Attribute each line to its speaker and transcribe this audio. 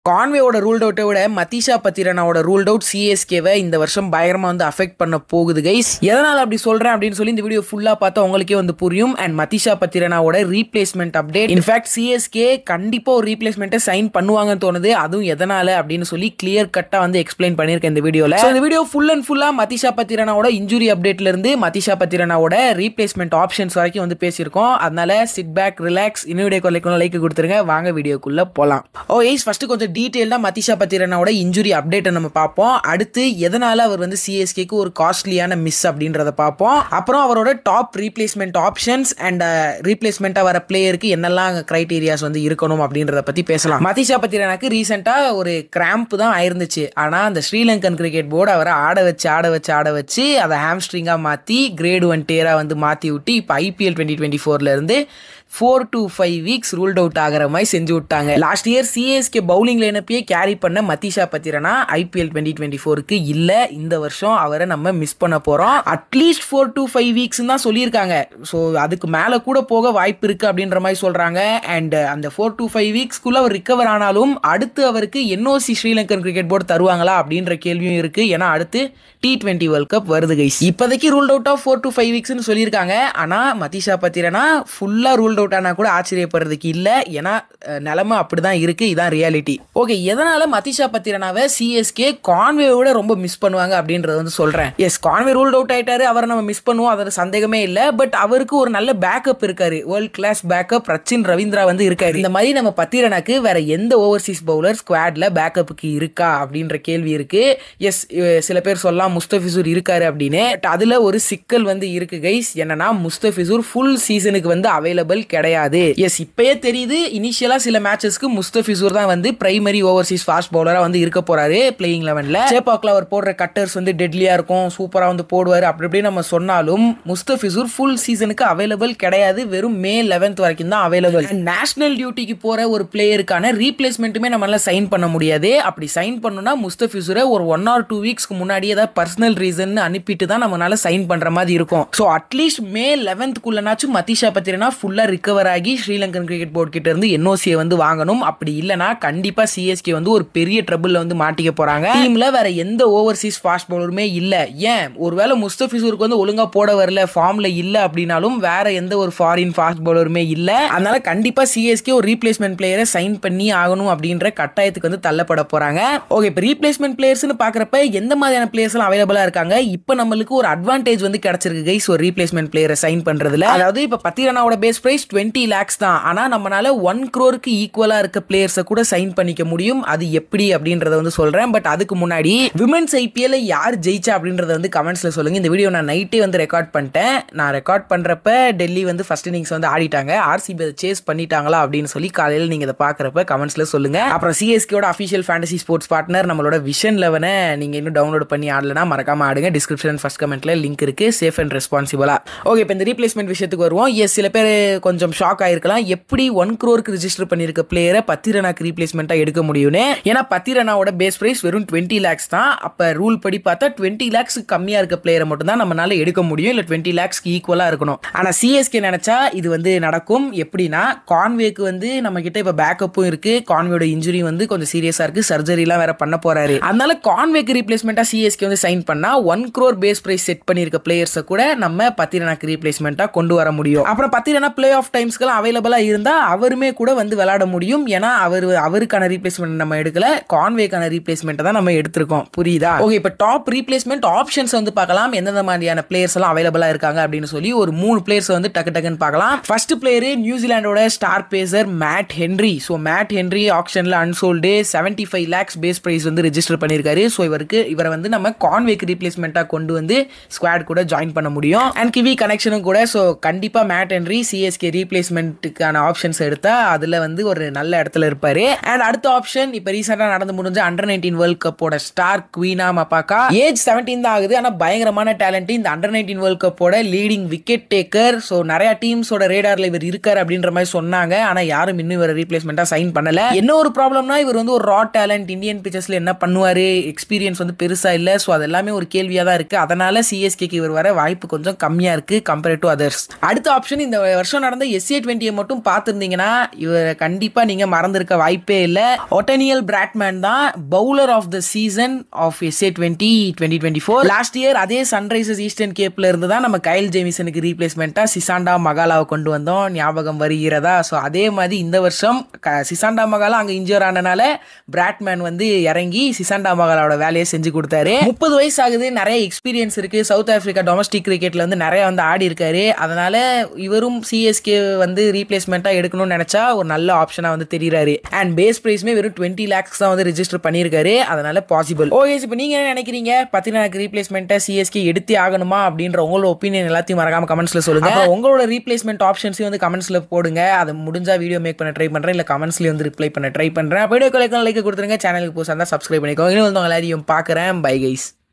Speaker 1: கான்வேயோட ruled அவுட்டை விட மதிஷா பத்திரனாவோட ரூல்ட் அவுட் சிஎஸ்கேவை இந்த வருஷம் பயங்கரமாக வந்து அஃபெக்ட் பண்ண போகுது கைஸ் எதனால் அப்படி சொல்கிறேன் அப்படின்னு சொல்லி இந்த வீடியோ ஃபுல்லாக பார்த்தா உங்களுக்கே வந்து புரியும் அண்ட் மதிஷா பத்திரனாவோட ரீப்ளேஸ்மெண்ட் அப்டேட் இன்ஃபேக்ட் சிஎஸ்கே கண்டிப்பாக ஒரு ரீப்ளேஸ்மெண்ட்டை சைன் பண்ணுவாங்கன்னு தோணுது அதுவும் எதனால் அப்படின்னு சொல்லி கிளியர் கட்டாக வந்து எக்ஸ்பிளைன் பண்ணியிருக்கேன் இந்த வீடியோவில் இந்த வீடியோ ஃபுல் அண்ட் ஃபுல்லாக மதிஷா பத்திரனாவோட இன்ஜுரி அப்டேட்ல இருந்து மதிஷா பத்திரனாவோட ரீப்ளேஸ்மெண்ட் ஆப்ஷன்ஸ் வரைக்கும் வந்து பேசியிருக்கோம் அதனால சிட் பேக் ரிலாக்ஸ் இன்னும் வீடியோ கொலைக்கு லைக் கொடுத்துருங்க வாங்க வீடியோக்குள்ள போகலாம் ஓ எய்ஸ் ஃபர்ஸ்ட் கொஞ்சம் டீட்டெயில்டாக மதிஷா பத்திரனாவோட இன்ஜுரி அப்டேட்டை நம்ம பார்ப்போம் அடுத்து எதனால அவர் வந்து சிஎஸ்கேக்கு ஒரு காஸ்ட்லியான மிஸ் அப்படின்றத பார்ப்போம் அப்புறம் அவரோட டாப் ரீப்ளேஸ்மெண்ட் ஆப்ஷன்ஸ் அண்ட் ரீப்ளேஸ்மெண்ட்டாக வர பிளேயருக்கு என்னெல்லாம் கிரைட்டீரியாஸ் வந்து இருக்கணும் அப்படின்றத பற்றி பேசலாம் மதிஷா பத்திரனாக்கு ரீசெண்டாக ஒரு கிராம்ப் தான் ஆயிருந்துச்சு ஆனால் அந்த ஸ்ரீலங்கன் கிரிக்கெட் போர்டு அவரை ஆட வச்சு ஆட வச்சு ஆட வச்சு அதை ஹாம்ஸ்ட்ரிங்காக மாற்றி கிரேட் ஒன் டேராக வந்து மாற்றி விட்டு இப்போ ஐபிஎல் டுவெண்ட்டி டுவெண்ட்டி ஃபோர்லேருந்து four to five weeks ruled out ஆகிற மாதிரி செஞ்சு விட்டாங்க லாஸ்ட் இயர் சிஎஸ்கே பவுலிங் லைனப்பையே கேரி பண்ண Matheesha Pathirana IPL twenty twenty ஃபோருக்கு இல்லை இந்த வருஷம் அவரை நம்ம மிஸ் பண்ண போகிறோம் at least four to five weeks தான் சொல்லியிருக்காங்க ஸோ அதுக்கு மேலே கூட போக வாய்ப்பு இருக்குது அப்படின்ற மாதிரி சொல்கிறாங்க அண்ட் அந்த ஃபோர் டு ஃபைவ் வீக்ஸ்க்குள்ளே அவர் ரிக்கவர் ஆனாலும் அடுத்து அவருக்கு என்ஓசி ஸ்ரீலங்கன் கிரிக்கெட் போர்டு தருவாங்களா அப்படின்ற கேள்வியும் இருக்குது ஏன்னா அடுத்து டி டுவெண்ட்டி வேர்ல்ட் கப் வருது கைஸ் இப்போதைக்கு ruled out of four to five வீக்ஸ்னு சொல்லியிருக்காங்க ஆனால் மதிஷா பத்திரனா ஃபுல்லாக ரூல்ட் அவுட் ஆனால் கூட ஆச்சரியப்படுறதுக்கு இல்லை ஏன்னா அஹ், நிலைமை அப்படி தான் இருக்குது இதான் ரியாலிட்டி ஓகே எதனால் மதிஷா பத்திரனாவை சிஎஸ்கே கான்வேவோட ரொம்ப மிஸ் பண்ணுவாங்க அப்படின்றத வந்து சொல்கிறேன் எஸ் கான்வே ரூல்ட் அவுட் ஆயிட்டாரு அவரை நம்ம மிஸ் பண்ணுவோம் அதில் சந்தேகமே இல்லை பட் அவருக்கு ஒரு நல்ல பேக்கப் இருக்காரு world class backup Rachin Ravindra வந்து இருக்காரு இந்த மாதிரி நம்ம பத்திரனாக்கு வேற எந்த ஓவர்சீஸ் பவுலர் ஸ்குவாட்ல பேக்கப்புக்கு இருக்கா அப்படின்ற கேள்வி இருக்கு எஸ் சில பேர் சொல்லலாம் முஸ்தபிசூர் இருக்காரு அப்படின்னு பட் அதுல ஒரு சிக்கல் வந்து இருக்கு கைஸ் என்னன்னா முஸ்தபிசூர் ஃபுல் சீசனுக்கு வந்து அவைலபிள் கிடையாது எஸ் இப்பயே தெரியுது இனிஷியலா சில மேட்சஸ்க்கு முஸ்தபிசூர் தான் வந்து பிரைமரி ஓவர்சீஸ் ஃபாஸ்ட் பவுலரா வந்து இருக்க போறாரு பிளேயிங் லெவன்ல சேப்பாக்ல அவர் போடுற கட்டர்ஸ் வந்து டெட்லியா இருக்கும் சூப்பரா வந்து போடுவாரு அப்படி இப்படி நம்ம சொன்னாலும் முஸ்தபிசூர் ஃபுல் சீசனுக்கு அவைலபிள் கிடையாது வெறும் மே லெவன்த் வரைக்கும் தான் அவைலபிள் நேஷனல் டியூட்டிக்கு போற ஒரு பிளேயருக்கான ரீப்ளேஸ்மெண்ட்டுமே நம்மளால சைன் பண்ண முடியாது அப்படி சைன் பண்ணணும்னா முஸ்தபிசூரை ஒரு ஒன் ஆர் டூ வீக்ஸ்க்கு முன்னாடி ஏதாவது பர்சனல் ரீசன் அனுப்பிட்டு தான் நம்மளால சைன் பண்ற மாதிரி இருக்கும் ஸோ அட்லீஸ்ட் மே லெவன்த்குள்ளனாச்சும் மதிஷா பத்திரனா ஃபுல்லா ரிகவர் ஆகி ஸ்ரீலங்கன் கிரிக்கெட் போர்டு கிட்ட இருந்து என்ஓசியை வந்து வாங்கணும் அப்படி இல்லைனா கண்டிப்பா சிஎஸ்கே வந்து ஒரு பெரிய ட்ரபிள்ல வந்து மாட்டிக்க போறாங்க டீம்ல வேற எந்த ஓவர்சீஸ் ஃபாஸ்ட் பவுலருமே இல்ல ஏன் ஒருவேளை முஸ்தபிசூருக்கு வந்து ஒழுங்கா போட வரல ஃபார்ம்ல இல்ல அப்படின்னாலும் வேற எந்த ஒரு ஃபாரின் ஃபாஸ்ட் பவுலருமே இல்ல அதனால கண்டிப்பா சிஎஸ்கே ஒரு ரீப்ளேஸ்மெண்ட் பிளேயரை சைன் பண்ணி ஆகணும் அப்படின்ற கட்டாயத்துக்கு வந்து தள்ளப்பட போறாங்க ஓகே இப்போ ரீப்ளேஸ்மெண்ட் பிளேயர்ஸ்னு பாக்குறப்ப எந்த மாதிரியான பிளேயர்ஸ் எல்லாம் அவைலபிளா இருக்காங்க இப்போ நம்மளுக்கு ஒரு அட்வான்டேஜ் வந்து கிடைச்சிருக்கு கைஸ் ஒரு ரீப்ளேஸ்மெண்ட் பிளேயரை சைன் பண்றதுல அதாவது இப்போ பத்திரனாவோட பேஸ் பிரைஸ் டுவெண்ட்டி லேக்ஸ் தான் ஆனா நம்மளால ஒன் க்ரோருக்கு ஈக்குவலா இருக்க பிளேயர்ஸை கூட சைன் பண்ணிக்க முடியும் அது எப்படி அப்படின்றத வந்து சொல்றேன் பட் அதுக்கு முன்னாடி விமென்ஸ் ஐபிஎல் யார் ஜெயிச்சா அப்படின்றத வந்து கமெண்ட்ஸ்ல சொல்லுங்க இந்த வீடியோ நான் நைட்டே வந்து ரெக்கார்ட் பண்ணிட்டேன் நான் ரெக்கார்ட் பண்றப்ப டெல்லி வந்து ஃபர்ஸ்ட் இன்னிங்ஸ் வந்து ஆடிட்டாங்க ஆர்சிபி அதை சேஸ் பண்ணிட்டாங்களா அப்படின்னு சொல்லி காலையில் நீங்க இதை பாக்குறப்ப கமெண்ட்ஸ்ல சொல்லுங்க அப்புறம் சிஎஸ்கேட அஃபிஷியல் ஃபேண்டசி ஸ்போர்ட்ஸ் பார்ட்னர் நம்மளோட விஷன் லெவனை நீங்க இன்னும் டவுன்லோட் பண்ணி ஆடலனா மறக்காம ஆடுங்க டிஸ்கிரிப்ஷன் ஃபர்ஸ்ட் கமெண்ட்ல லிங்க் இருக்கு சேஃப் அண்ட் ரெஸ்பான்சிபிளா ஓகே இப்போ இந்த ரீப்ளேஸ்மெண்ட் விஷயத்துக்கு வருவோம் எஸ் சில பேர் கொஞ்சம் ஷாக் ஆயிருக்கலாம் எப்படி ஒன் க்ரோருக்கு ரிஜிஸ்டர் பண்ணிருக்க பிளேயரை பத்திரனாக்கு ரீப்ளேஸ்மெண்ட்டாக எடுக்க முடியும்னு ஏன்னா பத்திரனாவோட பேஸ் பிரைஸ் வெறும் டுவெண்ட்டி லேக்ஸ் தான் அப்போ ரூல் படி பார்த்தா டுவெண்ட்டி லேக்ஸ் கம்மியாக இருக்க பிளேயரை மட்டும் தான் நம்மளால எடுக்க முடியும் இல்லை டுவெண்ட்டி லேக்ஸ்க்கு ஈக்குவலாக இருக்கணும் ஆனால் சிஎஸ்கே நினைச்சா இது வந்து நடக்கும் எப்படின்னா கான்வேக்கு வந்து நம்ம கிட்ட இப்போ பேக்கப்பும் இருக்கு கான்வேயோட இன்ஜுரி வந்து கொஞ்சம் சீரியஸாக இருக்கு சர்ஜரிலாம் வேற பண்ண போறாரு அதனால கான்வேக்கு ரீப்ளேஸ்மெண்ட்டாக சிஎஸ்கே வந்து சைன் பண்ணா one crore base price set பண்ணியிருக்க பிளேயர்ஸை கூட நம்ம பத்திரனாக்கு ரீப்ளேஸ்மெண்ட்டாக கொண்டு வர முடியும் அப்புறம் பத்திரனா பிளே ஆஃப் டைம்ஸ்க்கெல்லாம் அவைலபிளாக இருந்தால் அவருமே கூட வந்து விளையாட முடியும் ஏன்னா அவர் அவருக்கான ரீப்ளேஸ்மெண்ட் நம்ம எடுக்கல கான்வேக்கான ரீப்ளேஸ்மெண்ட்டை தான் நம்ம எடுத்திருக்கோம் புரியுதா ஓகே இப்போ டாப் ரீப்ளேஸ்மெண்ட் ஆப்ஷன்ஸ் வந்து பார்க்கலாம் எந்தெந்த மாதிரியான பிளேயர்ஸ் எல்லாம் அவைலபிளாக இருக்காங்க அப்படின்னு சொல்லி ஒரு மூணு பிளேயர்ஸ் வந்து டக்கு டக்குன்னு பார்க்கலாம் ஃபர்ஸ்ட் பிளேயர் நியூசிலாண்டோட star pacer Matt Henry so Matt Henry ஆப்ஷனில் unsold seventy five lakhs base price வந்து ரெஜிஸ்டர் பண்ணியிருக்காரு ஸோ இவருக்கு இவரை வந்து நம்ம கான்வேக்கு ரீப்ளேஸ்மெண்ட்டாக கொண்டு வந்து ஸ்குவாட் கூட ஜாயின் பண்ண முடியும் அண்ட் கிவி கனெக்ஷனும் கூட ஸோ கண்டிப்பாக மேட் ஹென்ரி சிஎஸ்கே ரீப்ளேஸ்மெண்ட்டுக்கான ஆப்ஷன்ஸ் எடுத்தா அதில் வந்து ஒரு நல்ல இடத்துல இருப்பாரு அண்ட் அடுத்த ஆப்ஷன் இப்போ ரீசெண்டாக நடந்து முடிஞ்ச அண்டர் நைன்டீன் வேர்ல்ட் கப்போட star Kwena Maphaka age seventeen தான் ஆகுது ஆனால் பயங்கரமான டேலண்ட் இந்த அண்டர் நைன்டீன் வேர்ல்ட் கப்போட லீடிங் விக்கெட் டேக்கர் ஸோ நிறைய டீம்ஸோட ரேடார்ல இவர் இருக்காரு அப்படின்ற மாதிரி சொன்னாங்க ஆனால் யாரும் இன்னும் இவர் ரீப்ளேஸ்மெண்ட்டாக சைன் பண்ணல என்ன ஒரு ப்ராப்ளம்னா இவர் வந்து ஒரு ரா டேலண்ட் இந்தியன் பிச்சர்ஸ்ல என்ன பண்ணுவாரு எக்ஸ்பீரியன்ஸ் வந்து பெருசா இல்லை ஸோ அது எல்லாமே ஒரு கேள்வியாக தான் இருக்கு அதனால சிஎஸ்கேக்கு இவர் வர வாய்ப்பு கொஞ்சம் கம்மியா இருக்கு கம்பேர்ட் டு அதர்ஸ் அடுத்த ஆப்ஷன் இந்த வருஷம் நடந்த வந்து எஸ்ஏ டுவெண்ட்டியை மட்டும் பார்த்துருந்தீங்கன்னா இவரை கண்டிப்பாக நீங்கள் மறந்துருக்க வாய்ப்பே இல்லை ஒட்டனியல் பிராட்மேன் தான் bowler of the season of SA twenty twenty twenty four last year அதே சன்ரைசர்ஸ் ஈஸ்டர்ன் கேப்ல இருந்து தான் நம்ம கைல் ஜேமிசனுக்கு ரீப்ளேஸ்மெண்ட்டாக சிசாண்டா மகாலாவை கொண்டு வந்தோம் ஞாபகம் வருகிறதா ஸோ அதே மாதிரி இந்த வருஷம் க- சிசாண்டா மகாலா அங்கே இன்ஜூர் ஆனனால பிராட்மேன் வந்து இறங்கி சிசாண்டா மகாலாவோட வேலையை செஞ்சு கொடுத்தாரு முப்பது வயசு ஆகுது நிறைய எக்ஸ்பீரியன்ஸ் இருக்கு சவுத் ஆப்பிரிக்கா டொமஸ்டிக் கிரிக்கெட்ல வந்து நிறைய வந்து ஆடி இருக்காரு அதனால இவரும் சிஎஸ்கே வந்து ரீப்ளேஸ்மெண்ட்டாக எடுக்கணும்னு நினைச்சா ஒரு நல்ல ஆப்ஷனா வந்து தெரியுறாரு அண்ட் பேஸ் பிரைஸ்மே வெறும் டுவெண்ட்டி லேக்ஸ் தான் வந்து ரெஜிஸ்டர் பண்ணியிருக்காரு அதனால பாசிபிள் ஓகே இப்போ நீங்க என்ன நினைக்கிறீங்க பத்தினாக்கு ரீப்ளேஸ்மெண்ட்டை சிஎஸ்கே எடுத்தே ஆகணுமா அப்படின்ற உங்களோட ஒப்பீனியன் எல்லாத்தையும் மறக்காம கமெண்ட்ஸ்ல சொல்லுங்க அப்புறம் உங்களோட ரீப்ளேஸ்மெண்ட் ஆப்ஷன்ஸையும் வந்து கமெண்ட்ஸ்ல போடுங்க அது முடிஞ்சா வீடியோ மேக் பண்ண ட்ரை பண்றேன் இல்ல கமெண்ட்ஸ்லயும் வந்து ரிப்ளை பண்ண ட்ரை பண்றேன் வீடியோ லைக் கொடுத்துருங்க சேனலுக்கு புதுசாக இருந்தால் சப்ஸ்கிரைப் பண்ணிக்கோங்க இன்னும் வந்து உங்க எல்லாரையும் பார்க்குறேன் பை கைஸ்